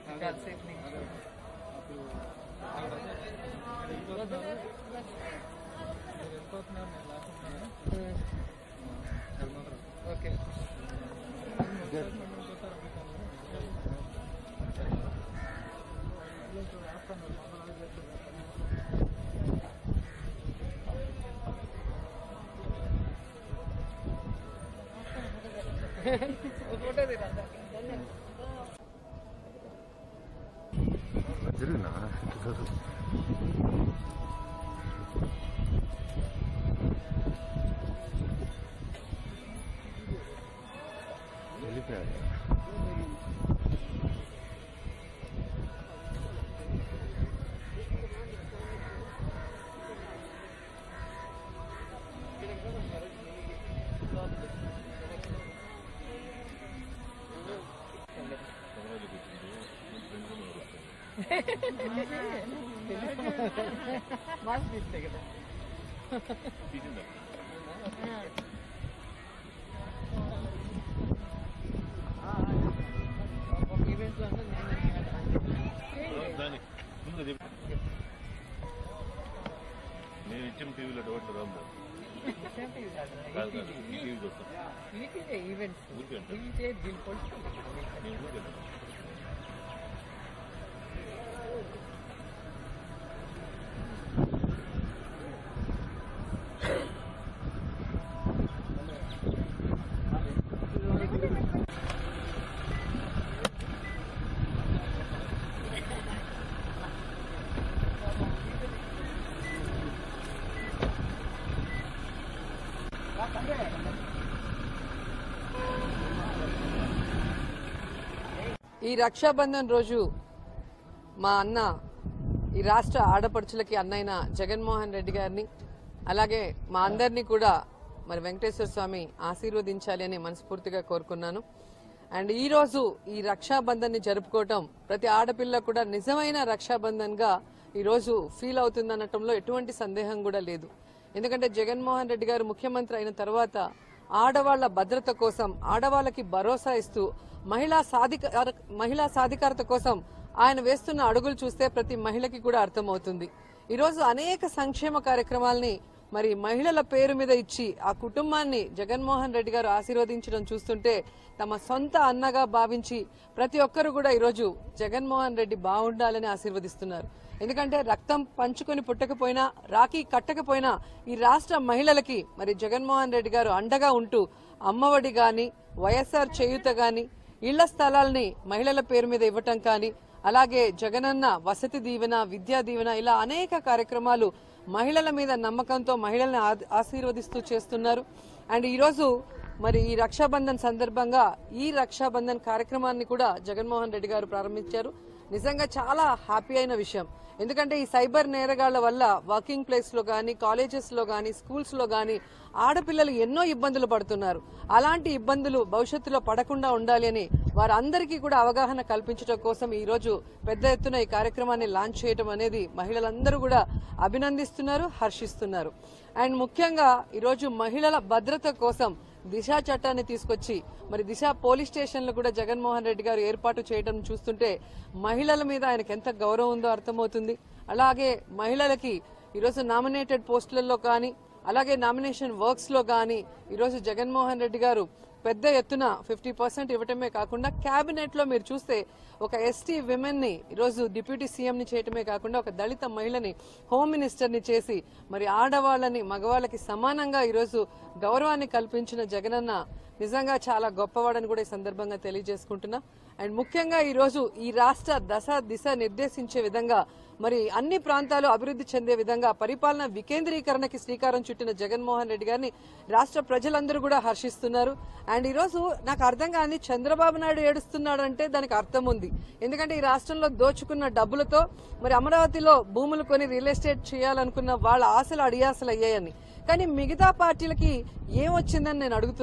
కాసేపు నీకు okay photo తీరా జరిగినా వెళ్ళిపోయాడు మాస్క్ తీస్తే కదా ఒక ఈవెంట్ లో అంటే నేను దాని ముందు చెప్పు. నేను ఇచ్చిన టీవీలో డౌట్ రాము ఇన్సెంటివ్ కాదు కాదు కాదు ఈ టీవీ చూస్తాను వీటిదే ఈవెంట్స్ ఊరికే అంటారు. వీటిదే దీని పొలిటికల్ నేను ఊరికెళ్ళాను ఈ రక్షాబంధన్ రోజు మా అన్న ఈ రాష్ట్ర ఆడపడుచులకి అన్నైన జగన్మోహన్ రెడ్డి గారిని అలాగే మా అందరినీ కూడా మరి వెంకటేశ్వర స్వామి ఆశీర్వదించాలి అని మనస్ఫూర్తిగా కోరుకున్నాను అండ్ ఈ రోజు ఈ రక్షాబంధన్ ని జరుపుకోవటం ప్రతి ఆడపిల్ల కూడా నిజమైన రక్షాబంధన్ గా ఈ రోజు ఫీల్ అవుతుందనటంలో ఎటువంటి సందేహం కూడా లేదు ఎందుకంటే జగన్మోహన్ రెడ్డి గారు ముఖ్యమంత్రి అయిన తర్వాత ఆడవాళ్ల భద్రత కోసం ఆడవాళ్ళకి భరోసా ఇస్తూ మహిళా సాధికార మహిళా సాధికారత కోసం ఆయన వేస్తున్న అడుగులు చూస్తే ప్రతి మహిళకి కూడా అర్థమవుతుంది ఈరోజు అనేక సంక్షేమ కార్యక్రమాల్ని మరి మహిళల పేరు మీద ఇచ్చి ఆ కుటుంబాన్ని జగన్మోహన్ రెడ్డి గారు ఆశీర్వదించడం చూస్తుంటే తమ సొంత అన్నగా భావించి ప్రతి ఒక్కరు కూడా ఈరోజు జగన్మోహన్ రెడ్డి బాగుండాలని ఆశీర్వదిస్తున్నారు ఎందుకంటే రక్తం పంచుకొని పుట్టకపోయినా రాఖీ కట్టకపోయినా ఈ రాష్ట్ర మహిళలకి మరి జగన్మోహన్ రెడ్డి గారు అండగా ఉంటూ అమ్మఒడి గాని వైఎస్ఆర్ చేయూత గాని ఇళ్ల స్థలాల్ని మహిళల పేరు మీద ఇవ్వటం కానీ అలాగే జగనన్న వసతి దీవెన విద్యా దీవెన ఇలా అనేక కార్యక్రమాలు మహిళల మీద నమ్మకంతో మహిళల్ని ఆ- ఆశీర్వదిస్తూ చేస్తున్నారు అండ్ ఈరోజు మరి ఈ రక్షాబంధన్ సందర్భంగా ఈ రక్షాబంధన్ కార్యక్రమాన్ని కూడా జగన్మోహన్ రెడ్డి గారు ప్రారంభించారు నిజంగా చాలా హ్యాపీ అయిన విషయం ఎందుకంటే ఈ సైబర్ నేరగాళ్ల వల్ల వర్కింగ్ ప్లేస్ లో గానీ కాలేజెస్ లో గానీ స్కూల్స్ లో గానీ ఆడపిల్లలు ఎన్నో ఇబ్బందులు పడుతున్నారు అలాంటి ఇబ్బందులు భవిష్యత్తులో పడకుండా ఉండాలి అని వారందరికీ కూడా అవగాహన కల్పించడం కోసం ఈ రోజు పెద్ద ఎత్తున ఈ కార్యక్రమాన్ని లాంచ్ చేయడం అనేది మహిళలందరూ కూడా అభినందిస్తున్నారు హర్షిస్తున్నారు అండ్ ముఖ్యంగా ఈరోజు మహిళల భద్రత కోసం దిశ చట్టాన్ని తీసుకొచ్చి మరి దిశ పోలీస్ స్టేషన్లు కూడా జగన్మోహన్ రెడ్డి గారు ఏర్పాటు చేయడం చూస్తుంటే మహిళల మీద ఆయనకు ఎంత గౌరవం ఉందో అర్థమవుతుంది అలాగే మహిళలకి ఈరోజు నామినేటెడ్ పోస్టులలో కానీ అలాగే నామినేషన్ వర్క్స్ లో కానీ ఈరోజు జగన్మోహన్ రెడ్డి గారు పెద్ద ఎత్తున ఫిఫ్టీ పర్సెంట్ ఇవ్వటమే కాకుండా కేబినెట్ లో మీరు చూస్తే ఒక ఎస్టీ విమెన్ ని ఈరోజు డిప్యూటీ సీఎం ని చేయటమే కాకుండా ఒక దళిత మహిళని హోమ్ మినిస్టర్ ని చేసి మరి ఆడవాళ్ళని మగవాళ్ళకి సమానంగా ఈరోజు గౌరవాన్ని కల్పించిన జగనన్న నిజంగా చాలా గొప్పవాడని కూడా ఈ సందర్భంగా తెలియజేసుకుంటున్నా అండ్ ముఖ్యంగా ఈ రోజు ఈ రాష్ట్ర దశ దిశ నిర్దేశించే విధంగా మరి అన్ని ప్రాంతాలు అభివృద్ధి చెందే విధంగా పరిపాలన వికేంద్రీకరణకి శ్రీకారం చుట్టిన జగన్మోహన్ రెడ్డి గారిని రాష్ట్ర ప్రజలందరూ కూడా హర్షిస్తున్నారు అండ్ ఈ రోజు నాకు అర్థం కాని చంద్రబాబు నాయుడు ఏడుస్తున్నాడు అంటే దానికి అర్థం ఉంది ఎందుకంటే ఈ రాష్ట్రంలో దోచుకున్న డబ్బులతో మరి అమరావతిలో భూములు కొని రియల్ ఎస్టేట్ చేయాలనుకున్న వాళ్ళ ఆశలు అడియాసలు అయ్యాయని కానీ మిగతా పార్టీలకి ఏం వచ్చిందని నేను అడుగుతున్నాను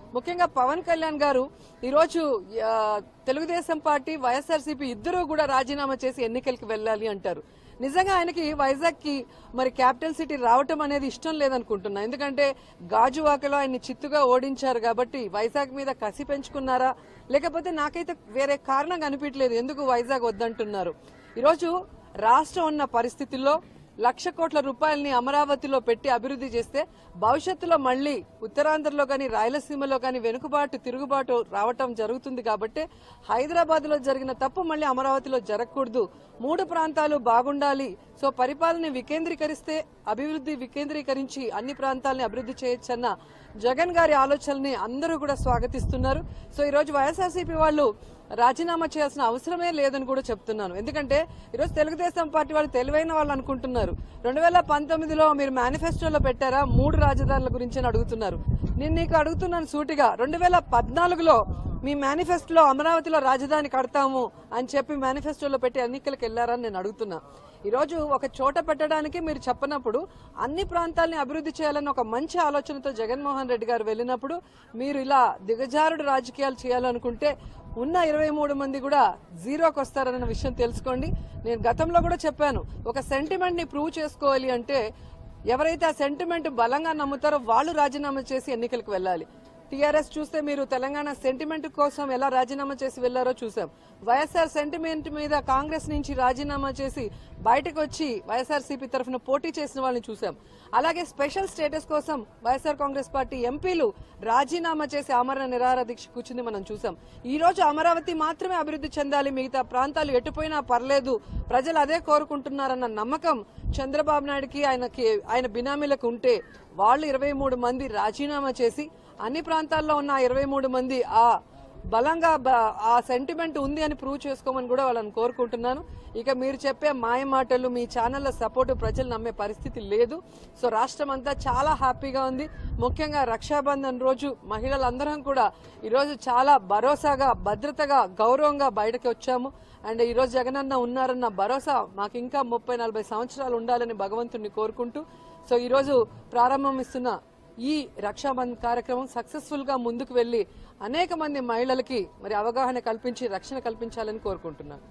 ముఖ్యంగా పవన్ కళ్యాణ్ గారు ఈరోజు ఆ, తెలుగుదేశం పార్టీ వైఎస్ఆర్సీపీ ఇద్దరూ కూడా రాజీనామా చేసి ఎన్నికలకు వెళ్ళాలి అంటారు నిజంగా ఆయనకి వైజాగ్ కి మరి క్యాపిటల్ సిటీ రావటం అనేది ఇష్టం లేదనుకుంటున్నా ఎందుకంటే గాజువాకలో ఆయన్ని చిత్తుగా ఓడించారు కాబట్టి వైజాగ్ మీద కసి పెంచుకున్నారా లేకపోతే నాకైతే వేరే కారణం కనిపించలేదు ఎందుకు వైజాగ్ వద్దంటున్నారు ఈరోజు రాష్ట్రం ఉన్న పరిస్థితుల్లో లక్ష కోట్ల రూపాయలని అమరావతిలో పెట్టి అభివృద్ధి చేస్తే భవిష్యత్తులో మళ్ళీ ఉత్తరాంధ్రలో కానీ రాయలసీమలో కానీ వెనుకబాటు తిరుగుబాటు రావటం జరుగుతుంది కాబట్టి హైదరాబాద్ లో జరిగిన తప్పు మళ్ళీ అమరావతిలో జరగకూడదు మూడు ప్రాంతాలు బాగుండాలి సో పరిపాలన వికేంద్రీకరిస్తే అభివృద్ధి వికేంద్రీకరించి అన్ని ప్రాంతాలని అభివృద్ధి చేయొచ్చన్న జగన్ గారి ఆలోచనల్ని అందరూ కూడా స్వాగతిస్తున్నారు సో ఈ రోజు వైఎస్ఆర్సీపీ వాళ్ళు రాజీనామా చేయాల్సిన అవసరమే లేదని కూడా చెప్తున్నాను ఎందుకంటే ఈరోజు తెలుగుదేశం పార్టీ వాళ్ళు తెలివైన వాళ్ళు అనుకుంటున్నారు రెండు వేల పంతొమ్మిదిలో మీరు మేనిఫెస్టోలో పెట్టారా మూడు రాజధానుల గురించి అని అడుగుతున్నారు నేను నీకు అడుగుతున్నాను సూటిగా రెండు వేల పద్నాలుగులో మీ మేనిఫెస్టోలో అమరావతిలో రాజధాని కడతాము అని చెప్పి మేనిఫెస్టోలో పెట్టి ఎన్నికలకు వెళ్లారని నేను అడుగుతున్నా ఈరోజు ఒక చోట పెట్టడానికి మీరు చెప్పనప్పుడు అన్ని ప్రాంతాలని అభివృద్ధి చేయాలని ఒక మంచి ఆలోచనతో జగన్మోహన్ రెడ్డి గారు వెళ్ళినప్పుడు మీరు ఇలా దిగజారుడు రాజకీయాలు చేయాలనుకుంటే ఉన్న ఇరవై మూడు మంది కూడా జీరోకి వస్తారన్న విషయం తెలుసుకోండి నేను గతంలో కూడా చెప్పాను ఒక సెంటిమెంట్ ని ప్రూవ్ చేసుకోవాలి అంటే ఎవరైతే ఆ సెంటిమెంట్ బలంగా నమ్ముతారో వాళ్ళు రాజీనామా చేసి ఎన్నికలకు వెళ్ళాలి టీఆర్ఎస్ చూస్తే మీరు తెలంగాణ సెంటిమెంట్ కోసం ఎలా రాజీనామా చేసి వెళ్లారో చూసాం వైఎస్ఆర్ సెంటిమెంట్ మీద కాంగ్రెస్ నుంచి రాజీనామా చేసి బయటకు వచ్చి వైఎస్ఆర్ సిపి తరఫున పోటీ చేసిన వాళ్ళని చూసాం అలాగే స్పెషల్ స్టేటస్ కోసం వైఎస్ఆర్ కాంగ్రెస్ పార్టీ ఎంపీలు రాజీనామా చేసి ఆమరణ నిరాహార దీక్ష కూర్చుంది మనం చూసాం ఈ రోజు అమరావతి మాత్రమే అభివృద్ధి చెందాలి మిగతా ప్రాంతాలు ఎటుపోయినా పర్లేదు ప్రజలు అదే కోరుకుంటున్నారన్న నమ్మకం చంద్రబాబు నాయుడుకి ఆయనకి ఆయన బినామీలకు ఉంటే వాళ్ళు ఇరవై మూడు మంది రాజీనామా చేసి అన్ని ప్రాంతాల్లో ఉన్న ఇరవై మూడు మంది ఆ బలంగా బ- ఆ సెంటిమెంట్ ఉంది అని ప్రూవ్ చేసుకోమని కూడా వాళ్ళని కోరుకుంటున్నాను ఇక మీరు చెప్పే మాయ మాటలు మీ ఛానళ్ల సపోర్టు ప్రజలు నమ్మే పరిస్థితి లేదు సో రాష్ట్రం అంతా చాలా హ్యాపీగా ఉంది ముఖ్యంగా రక్షాబంధన్ రోజు మహిళలందరం కూడా ఈరోజు చాలా భరోసాగా భద్రతగా గౌరవంగా బయటకు వచ్చాము అండ్ ఈ రోజు జగనన్న ఉన్నారన్న భరోసా మాకు ఇంకా ముప్పై నలభై సంవత్సరాలు ఉండాలని భగవంతుడిని కోరుకుంటూ సో ఈ రోజు ప్రారంభం ఇస్తున్న ఈ రక్షాబంధన్ కార్యక్రమం సక్సెస్ఫుల్ గా ముందుకు వెళ్లి అనేక మంది మహిళలకి మరి అవగాహన కల్పించి రక్షణ కల్పించాలని కోరుకుంటున్నాను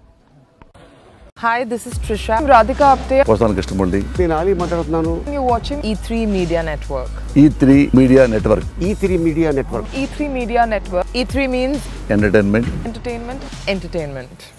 Hi, this is Trisha. I'm Radhika Apte. వస్తాను కృష్ణమూర్తి నేను ఆలీ మాట్లాడుతున్నాను You're watching E3 Media Network. E three media network E three media network E3 Media Network. E3 means entertainment entertainment, entertainment.